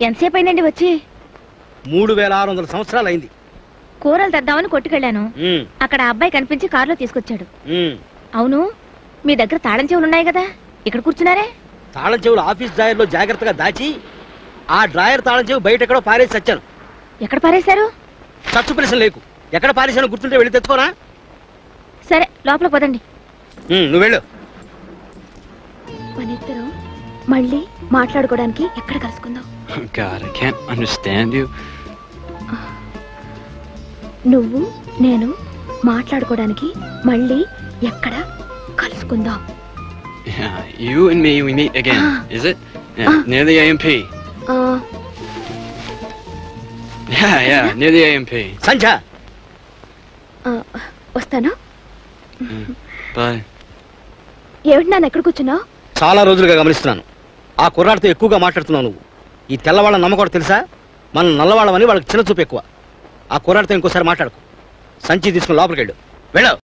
ఎంతసేపు అయిందండి వచ్చి మూడు వేల ఆరు వందల సంవత్సరాలు అయింది కూరలు తెద్దామని కొట్టుకెళ్ళాను ఉమ్, అక్కడ ఆ అబ్బాయి కనిపించి కారులో తీసుకొచ్చాడు ఉమ్. అవును మీ దగ్గర తాళం చెవులు ఉన్నాయి కదా ఇక్కడ కూర్చున్నారే తాళం చెవులు ఆఫీస్ డ్రాయర్లో జాగ్రత్తగా దాచి ఆ డ్రాయర్ తాళం చెవి బయట ఎక్కడో పారేసి వచ్చాను ఎక్కడ పారేశారు చచ్చు ప్రశ్న లేకు ఎక్కడ పారేసాను గుర్తుంటే వెళ్ళి తెచ్చుకోనా సరే లోపల పదండి ఉమ్, నువ్వు వెళ్ళు మన ఇద్దరం మళ్ళీ మాట్లాడుకోవడానికి ఎక్కడ కలుసుకుందాం Oh, God, I can't understand you. నువ్వు నేను మాట్లాడుకోవడానికి మళ్ళీ ఎక్కడ కలుసుకుందాం Yeah, you and me, we meet again, Ah. is it? Yeah, Ah. near the AMP. ఆ, Yeah, yeah, near the AMP. సంధ్య ఆ, వస్తాను Mm. Bye. ఏమిటి నాన్న ఎక్కడ కూర్చున్నావు చాలా రోజులుగా గమనిస్తున్నాను ఆ కుర్రాడితో ఎక్కువగా మాట్లాడుతున్నావు నువ్వు ఈ తెల్లవాళ్ళ నమ్మకం తెలుసా మనం నల్లవాళ్ళమని వాళ్ళకి చిన్న చూపు ఎక్కువ ఆ కుర్రాడితో ఇంకోసారి మాట్లాడుకో సంచి తీసుకుని లోపలికి వెళ్ళు వెళ్ళు